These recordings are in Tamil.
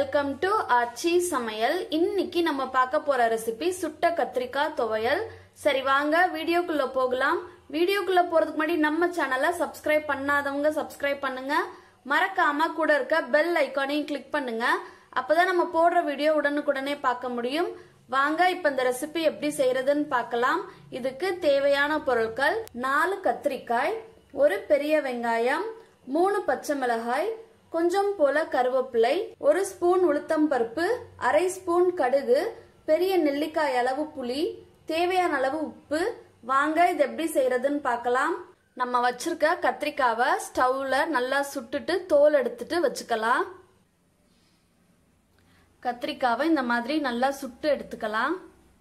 வெல்கம் டு ஆச்சி சமையல் இன்னைக்கு நம்ம பார்க்க போற ரெசிபி சுட்ட கத்திரிக்காய் துவையல் சரி வாங்க வீடியோக்குள்ள போகலாம் வீடியோக்குள்ள போறதுக்கு முன்னாடி நம்ம சேனலை சப்ஸ்கிரைப் பண்ணாதவங்க சப்ஸ்கிரைப் பண்ணுங்க மறக்காம கூட இருக்க பெல் ஐக்கானையும் கிளிக் பண்ணுங்க அப்பதான் நம்ம போடுற வீடியோ உடனுக்குடனே பார்க்க முடியும் வாங்க இப்ப இந்த ரெசிபி எப்படி செய்யறதுன்னு பார்க்கலாம் இதுக்கு தேவையான பொருட்கள் நாலு கத்திரிக்காய் ஒரு பெரிய வெங்காயம் மூணு பச்சை மிளகாய் கொஞ்சம் போல கருவேப்பிலை ஒரு ஸ்பூன் உளுத்தம் பருப்பு அரை ஸ்பூன் கடுகு பெரிய நெல்லிக்காய் அளவு புளி தேவையான அளவு உப்பு வாங்க இது எப்படி செய்யறதுன்னு பார்க்கலாம் நம்ம வச்சிருக்க கத்திரிக்காவை ஸ்டவ்ல நல்லா சுட்டுட்டு தோல் எடுத்துட்டு வச்சுக்கலாம் கத்திரிக்காவை இந்த மாதிரி நல்லா சுட்டு எடுத்துக்கலாம்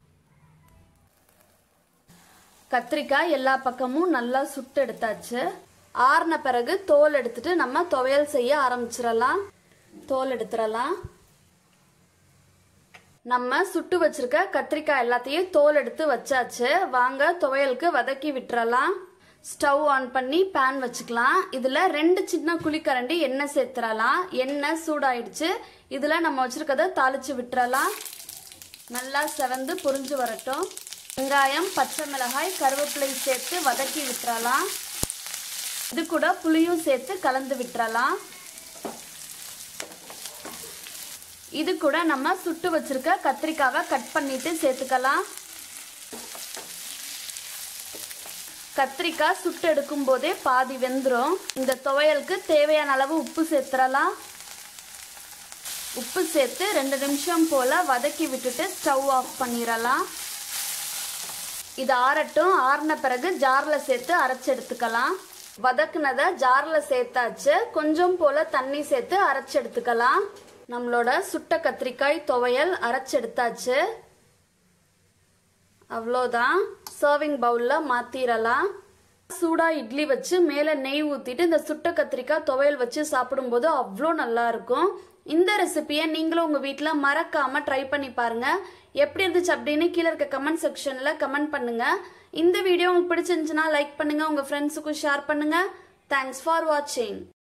கத்திரிக்காய் எல்லா பக்கமும் நல்லா சுட்டு எடுத்தாச்சு ஆறின பிறகு தோல் எடுத்துட்டு நம்ம துவையல் செய்ய ஆரம்பிச்சிடலாம் தோல் எடுத்துடலாம் நம்ம சுட்டு வச்சிருக்க கத்திரிக்காய் எல்லாத்தையும் தோல் எடுத்து வச்சாச்சு வாங்க துவையலுக்கு வதக்கி விட்டுறலாம் ஸ்டவ் ஆன் பண்ணி பேன் வச்சுக்கலாம் இதுல ரெண்டு சின்ன குழிக்கரண்டி எண்ணெய் சேர்த்துறலாம் எண்ணெய் சூடாயிடுச்சு இதுல நம்ம வச்சிருக்கத தாளிச்சு விட்டுறலாம் நல்லா செவந்து புரிஞ்சு வரட்டும் வெங்காயம் பச்சை மிளகாய் கருவேப்பிலை சேர்த்து வதக்கி விட்டுறலாம் இது கூட புளியும் சேர்த்து கலந்து விட்டுறலாம் இது கூட நம்ம சுட்டு வச்சிருக்க கத்திரிக்காவை கட் பண்ணிட்டு சேர்த்துக்கலாம் கத்திரிக்காய் சுட்டு எடுக்கும் போதே பாதி வெந்துடும் இந்த துவையலுக்கு தேவையான அளவு உப்பு சேர்த்துடலாம் உப்பு சேர்த்து ரெண்டு நிமிஷம் போல வதக்கி விட்டுட்டு ஸ்டவ் ஆஃப் பண்ணிடலாம் இது ஆறட்டும் ஆறின பிறகு ஜார்ல சேர்த்து அரைச்சு எடுத்துக்கலாம் வதக்குனதை ஜார்ல சேர்த்தாச்சு கொஞ்சம் போல தண்ணி சேர்த்து அரைச்சு எடுத்துக்கலாம் நம்மளோட சுட்ட கத்திரிக்காய் துவையல் அரைச்சு எடுத்தாச்சு அவ்வளோதான் சர்விங் பவுலில் மாற்றிடலாம் சூடாக இட்லி வச்சு மேலே நெய் ஊற்றிட்டு இந்த சுட்ட கத்திரிக்காய் துவையல் வச்சு சாப்பிடும்போது அவ்வளோ நல்லா இருக்கும் இந்த ரெசிபியை நீங்களும் உங்கள் வீட்டில் மறக்காமல் ட்ரை பண்ணி பாருங்கள் எப்படி இருந்துச்சு அப்படின்னு கீழே இருக்க கமெண்ட் செக்ஷனில் கமெண்ட் பண்ணுங்கள் இந்த வீடியோ உங்களுக்கு பிடிச்சிருந்துச்சுன்னா லைக் பண்ணுங்கள் உங்கள் ஃப்ரெண்ட்ஸுக்கும் ஷேர் பண்ணுங்கள் தேங்க்ஸ் ஃபார் வாட்சிங்